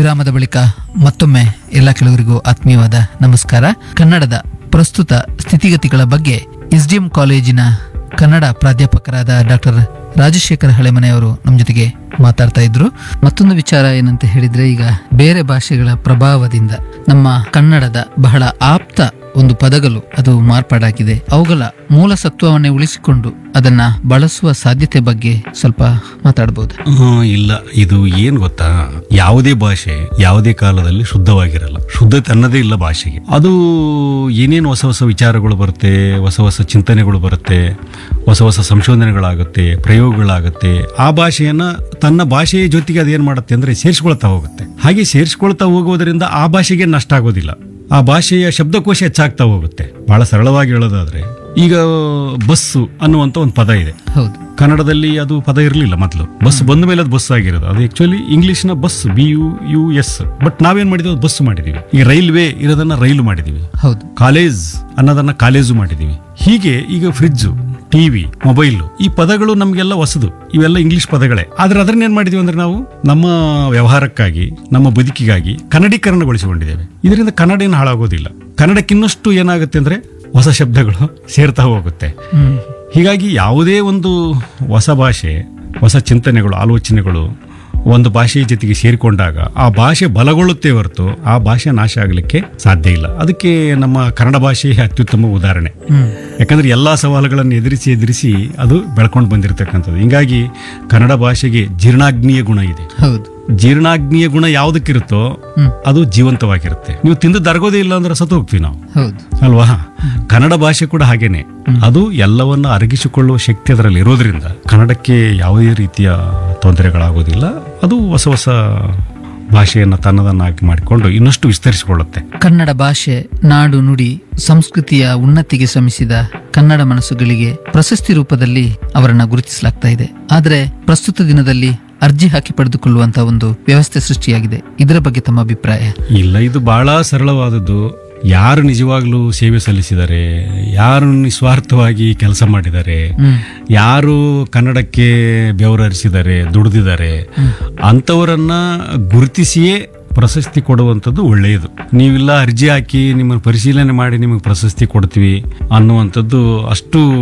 ವಿರಾಮದ ಬಳಿಕ ಮತ್ತೊಮ್ಮೆ ಎಲ್ಲ ಕೆಲವರಿಗೂ ಆತ್ಮೀಯವಾದ ನಮಸ್ಕಾರ ಕನ್ನಡದ ಪ್ರಸ್ತುತ ಸ್ಥಿತಿಗತಿಗಳ ಬಗ್ಗೆ ಎಸ್ಡಿಎಂ ಕಾಲೇಜಿನ ಕನ್ನಡ ಪ್ರಾಧ್ಯಾಪಕರಾದ ಡಾಕ್ಟರ್ ರಾಜಶೇಖರ್ ಹಳೆಮನೆಯವರು ನಮ್ಮ ಜೊತೆಗೆ ಮಾತಾಡ್ತಾ ಇದ್ರು ಮತ್ತೊಂದು ವಿಚಾರ ಏನಂತ ಹೇಳಿದ್ರೆ ಈಗ ಬೇರೆ ಭಾಷೆಗಳ ಪ್ರಭಾವದಿಂದ ನಮ್ಮ ಕನ್ನಡದ ಬಹಳ ಆಪ್ತ ಒಂದು ಪದಗಳು ಅದು ಮಾರ್ಪಾಡಾಗಿದೆ ಅವುಗಳ ಮೂಲ ಸತ್ವವನ್ನೇ ಉಳಿಸಿಕೊಂಡು ಅದನ್ನ ಬಳಸುವ ಸಾಧ್ಯತೆ ಬಗ್ಗೆ ಸ್ವಲ್ಪ ಮಾತಾಡಬಹುದು ಆ, ಇಲ್ಲ ಇದು ಏನ್ ಗೊತ್ತಾ ಯಾವುದೇ ಭಾಷೆ ಯಾವುದೇ ಕಾಲದಲ್ಲಿ ಶುದ್ಧವಾಗಿರಲ್ಲ ಶುದ್ಧತೆ ಅನ್ನೋದೇ ಇಲ್ಲ ಭಾಷೆಗೆ ಅದು ಏನೇನು ಹೊಸ ಹೊಸ ವಿಚಾರಗಳು ಬರುತ್ತೆ ಹೊಸ ಹೊಸ ಚಿಂತನೆಗಳು ಬರುತ್ತೆ ಹೊಸ ಹೊಸ ಸಂಶೋಧನೆಗಳಾಗುತ್ತೆ ಪ್ರಯೋಗಗಳಾಗುತ್ತೆ ಆ ಭಾಷೆಯನ್ನ ತನ್ನ ಭಾಷೆಯ ಜೊತೆಗೆ ಅದೇನ್ ಮಾಡುತ್ತೆ ಅಂದ್ರೆ ಸೇರಿಸ್ಕೊಳ್ತಾ ಹೋಗುತ್ತೆ ಹಾಗೆ ಸೇರಿಸ್ಕೊಳ್ತಾ ಹೋಗೋದ್ರಿಂದ ಆ ಭಾಷೆಗೆ ನಷ್ಟ ಆಗೋದಿಲ್ಲ ಆ ಭಾಷೆಯ ಶಬ್ದಕೋಶ ಹೆಚ್ಚಾಗ್ತಾ ಹೋಗುತ್ತೆ ಬಹಳ ಸರಳವಾಗಿ ಹೇಳೋದಾದ್ರೆ ಈಗ ಬಸ್ಸು ಅನ್ನುವಂತ ಒಂದು ಪದ ಇದೆ ಹೌದು ಕನ್ನಡದಲ್ಲಿ ಅದು ಪದ ಇರಲಿಲ್ಲ ಮೊದಲು ಬಸ್ ಬಂದ ಮೇಲೆ ಅದು ಬಸ್ ಆಗಿರೋದು ಅದು ಆಕ್ಚುಲಿ ಇಂಗ್ಲಿಷ್ನ bus B U U S but ನಾವೇನ್ ಮಾಡಿದ್ವಿ ಬಸ್ ಮಾಡಿದೀವಿ ಈಗ ರೈಲ್ವೆ ಇರೋದನ್ನ ರೈಲು ಮಾಡಿದೀವಿ ಹೌದು ಕಾಲೇಜ್ ಅನ್ನೋದನ್ನ ಕಾಲೇಜು ಮಾಡಿದೀವಿ ಹೀಗೆ ಈಗ ಫ್ರಿಡ್ಜು ಟಿವಿ ಮೊಬೈಲು ಈ ಪದಗಳು ನಮಗೆಲ್ಲ ಹೊಸದು ಇವೆಲ್ಲ ಇಂಗ್ಲಿಷ್ ಪದಗಳೇ ಆದ್ರೆ ಅದನ್ನ ಏನ್ ಮಾಡಿದೀವಿ ಅಂದ್ರೆ ನಾವು ನಮ್ಮ ವ್ಯವಹಾರಕ್ಕಾಗಿ ನಮ್ಮ ಬದುಕಿಗಾಗಿ ಕನ್ನಡೀಕರಣಗೊಳಿಸಿಕೊಂಡಿದ್ದೇವೆ ಇದರಿಂದ ಕನ್ನಡ ಏನು ಹಾಳಾಗೋದಿಲ್ಲ ಕನ್ನಡಕ್ಕೆ ಇನ್ನಷ್ಟು ಏನಾಗುತ್ತೆ ಅಂದ್ರೆ ಹೊಸ ಶಬ್ದಗಳು ಸೇರ್ತಾ ಹೋಗುತ್ತೆ ಹ್ಮ್ ಹೀಗಾಗಿ ಯಾವುದೇ ಒಂದು ಹೊಸ ಭಾಷೆ ಹೊಸ ಚಿಂತನೆಗಳು ಆಲೋಚನೆಗಳು ಒಂದು ಭಾಷೆಯ ಜೊತೆಗೆ ಸೇರಿಕೊಂಡಾಗ ಆ ಭಾಷೆ ಬಲಗೊಳ್ಳುತ್ತೆ ಹೊರತು ಆ ಭಾಷೆ ನಾಶ ಆಗಲಿಕ್ಕೆ ಸಾಧ್ಯ ಇಲ್ಲ ಅದಕ್ಕೆ ನಮ್ಮ ಕನ್ನಡ ಭಾಷೆ ಅತ್ಯುತ್ತಮ ಉದಾಹರಣೆ ಹ್ಮ್ ಯಾಕಂದ್ರೆ ಎಲ್ಲಾ ಸವಾಲುಗಳನ್ನು ಎದುರಿಸಿ ಎದುರಿಸಿ ಅದು ಬೆಳ್ಕೊಂಡು ಬಂದಿರತಕ್ಕಂಥದ್ದು ಹಿಂಗಾಗಿ ಕನ್ನಡ ಭಾಷೆಗೆ ಜೀರ್ಣಾಗ್ನಿಯ ಗುಣ ಇದೆ ಹೌದು ಜೀರ್ಣಾಗ್ನಿಯ ಗುಣ ಯಾವುದಕ್ಕಿರುತ್ತೋ ಹ್ಮ್ ಅದು ಜೀವಂತವಾಗಿರುತ್ತೆ ನೀವು ತಿಂದು ದರ್ಗೋದೇ ಇಲ್ಲ ಅಂದ್ರೆ ಸತ್ತು ಹೋಗ್ತೀವಿ ನಾವು ಹೌದು ಅಲ್ವಾ ಕನ್ನಡ ಭಾಷೆ ಕೂಡ ಹಾಗೇನೆ ಅದು ಎಲ್ಲವನ್ನ ಅರಗಿಸಿಕೊಳ್ಳುವ ಶಕ್ತಿ ಅದರಲ್ಲಿ ಇರೋದ್ರಿಂದ ಕನ್ನಡಕ್ಕೆ ಯಾವುದೇ ರೀತಿಯ ತೊಂದರೆಗಳಾಗೋದಿಲ್ಲ ಅದು ಹೊಸ ಹೊಸ ಭಾಷೆಯನ್ನು ತನ್ನದನ್ನಾಗಿ ಮಾಡಿಕೊಂಡು ಇನ್ನಷ್ಟು ವಿಸ್ತರಿಸಿಕೊಳ್ಳುತ್ತೆ ಕನ್ನಡ ಭಾಷೆ ನಾಡು ನುಡಿ ಸಂಸ್ಕೃತಿಯ ಉನ್ನತಿಗೆ ಶ್ರಮಿಸಿದ ಕನ್ನಡ ಮನಸ್ಸುಗಳಿಗೆ ಪ್ರಶಸ್ತಿ ರೂಪದಲ್ಲಿ ಅವರನ್ನ ಗುರುತಿಸಲಾಗ್ತಾ ಇದೆ ಆದರೆ ಪ್ರಸ್ತುತ ದಿನದಲ್ಲಿ ಅರ್ಜಿ ಹಾಕಿ ಪಡೆದುಕೊಳ್ಳುವಂತಹ ಒಂದು ವ್ಯವಸ್ಥೆ ಸೃಷ್ಟಿಯಾಗಿದೆ ಇದರ ಬಗ್ಗೆ ತಮ್ಮ ಅಭಿಪ್ರಾಯ ಇಲ್ಲ ಇದು ಬಹಳ ಸರಳವಾದದ್ದು ಯಾರು ನಿಜವಾಗ್ಲೂ ಸೇವೆ ಸಲ್ಲಿಸಿದ್ದಾರೆ ಯಾರು ನಿಸ್ವಾರ್ಥವಾಗಿ ಕೆಲಸ ಮಾಡಿದ್ದಾರೆ ಹ್ಮ್ ಯಾರು ಕನ್ನಡಕ್ಕೆ ಬೆವರರಿಸಿದ್ದಾರೆ ದುಡಿದಿದ್ದಾರೆ ಅಂಥವರನ್ನ ಗುರುತಿಸಿಯೇ ಪ್ರಶಸ್ತಿ ಕೊಡುವಂಥದ್ದು ಒಳ್ಳೆಯದು ನೀವಿಲ್ಲ ಅರ್ಜಿ ಹಾಕಿ ನಿಮ್ಮನ್ನು ಪರಿಶೀಲನೆ ಮಾಡಿ ನಿಮಗೆ ಪ್ರಶಸ್ತಿ ಕೊಡ್ತೀವಿ ಅನ್ನುವಂಥದ್ದು ಅಷ್ಟು